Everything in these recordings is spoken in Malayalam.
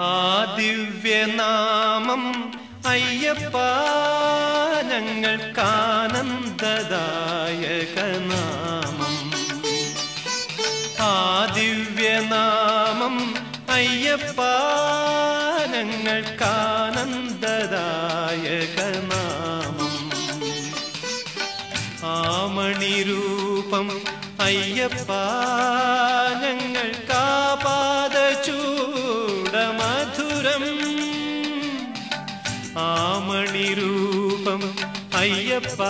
ആ ദിവ്യനാമം അയ്യപ്പ ഞങ്ങൾക്കാനന്ദദായകനാമം ആ ദിവ്യനാമം അയ്യപ്പ ഞങ്ങൾക്കാനന്ദദായകനാമം ആമണിരൂപം അയ്യപ്പ ഞങ്ങൾക്കാപാദ ചൂടമധുരം ആമണിരൂപം അയ്യപ്പ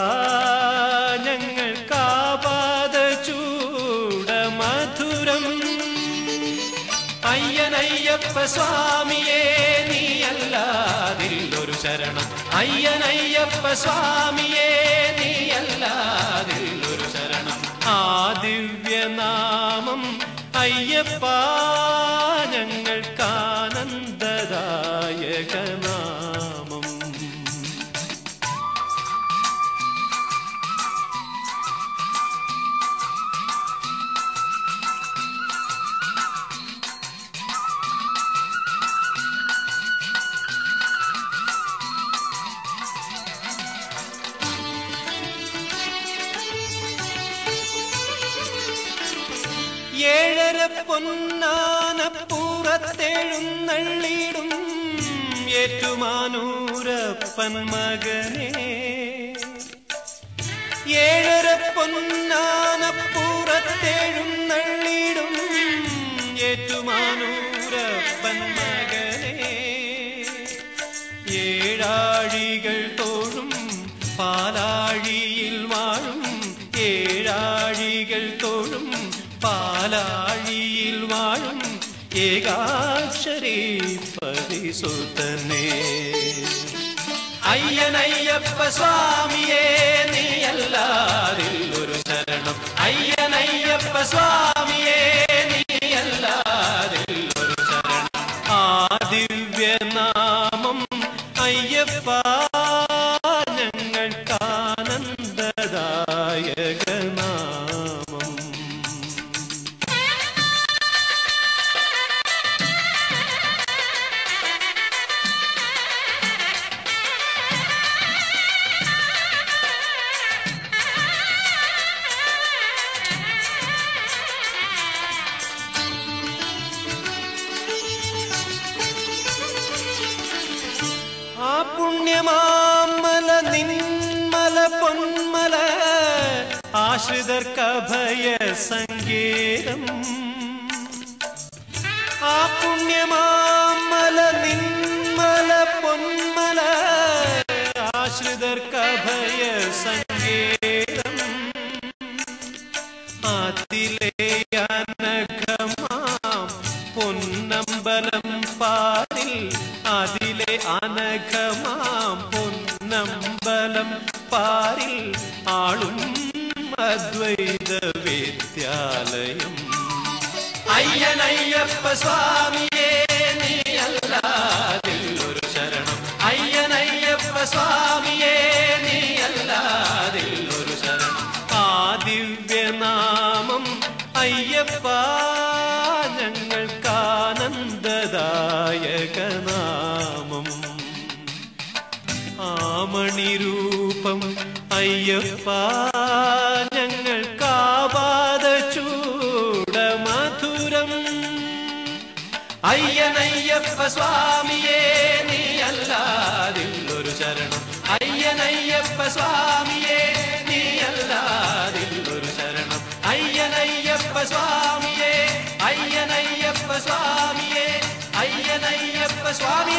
ഞങ്ങൾക്കാപാദ ചൂടമധുരം അയ്യനയ്യപ്പ സ്വാമിയേ നീയല്ലാതില്ലൊരു ശരണം അയ്യനയ്യപ്പ സ്വാമിയേ നീയല്ലാതില്ലൊരു ശരണം ആ ദിവ്യനാമം അയ്യപ്പ ഞങ്ങൾക്കാനന്ദദായകനാമം ഏഴര പൊന്നാനപ്പൂറത്തെഴുന്നള്ളിടും ഏറ്റുമാനൂരപ്പൻ മകനെ ഏഴര പൊന്നാനപ്പൂറത്തെഴുന്നള്ളിടും ഏറ്റുമാനൂരപ്പൻ മകനെ ഏഴാഴികൾ തോഴും പാലാഴിയിൽ വാഴും ഏഴാഴികൾ തോഴും പാലാഴിയിൽ വാഴും ഏകാക്ഷരി പരിസുതനേ അയ്യനയ്യപ്പ സ്വാമിയേ നീയല്ലാതില്ലൊരു ശരണം അയ്യനയ്യപ്പ സ്വാമിയേ നീയല്ലാതില്ലൊരു ശരണം ആ ദിവ്യനാമം അയ്യപ്പ ഞങ്ങൾക്കാനന്ദദായകനാമം ആ പുണ്യമാമല നിന്മല പൊന്മല ആശ്രിതർക്കഭയ സങ്കേതം ആ പുണ്യമാമല നിന്മല പൊന്മല ആശ്രിതർക്കഭയ സങ്കേതം അതിലെ അനഘമാം പൊന്നമ്പലം പാലിൽ അതിലെ അനഘമാം പൊന്നമ്പലം പാലിൽ ആളും അദ്വൈത വിദ്യാലയം അയ്യനയ്യപ്പ സ്വാമിയേ നീയല്ലാതില്ലൊരു ശരണം അയ്യനയ്യപ്പ സ്വാമിയേ നീയല്ലാതില്ലൊരു ശരണം ആ ദിവ്യനാമം അയ്യപ്പ ഞങ്ങൾക്കാനന്ദദായകനാമം ആമണിരൂപം അയ്യപ്പ ഞങ്ങൾക്കാവാത ചൂടമധുരം അയ്യനയ്യപ്പ സ്വാമിയേ നീയല്ലാതില്ലൊരു ശരണം അയ്യനയ്യപ്പ സ്വാമിയേ നീയല്ലാതില്ലൊരു ശരണം അയ്യനയ്യപ്പ സ്വാമിയേ അയ്യനയ്യപ്പ സ്വാമിയേ അയ്യനയ്യപ്പ സ്വാമി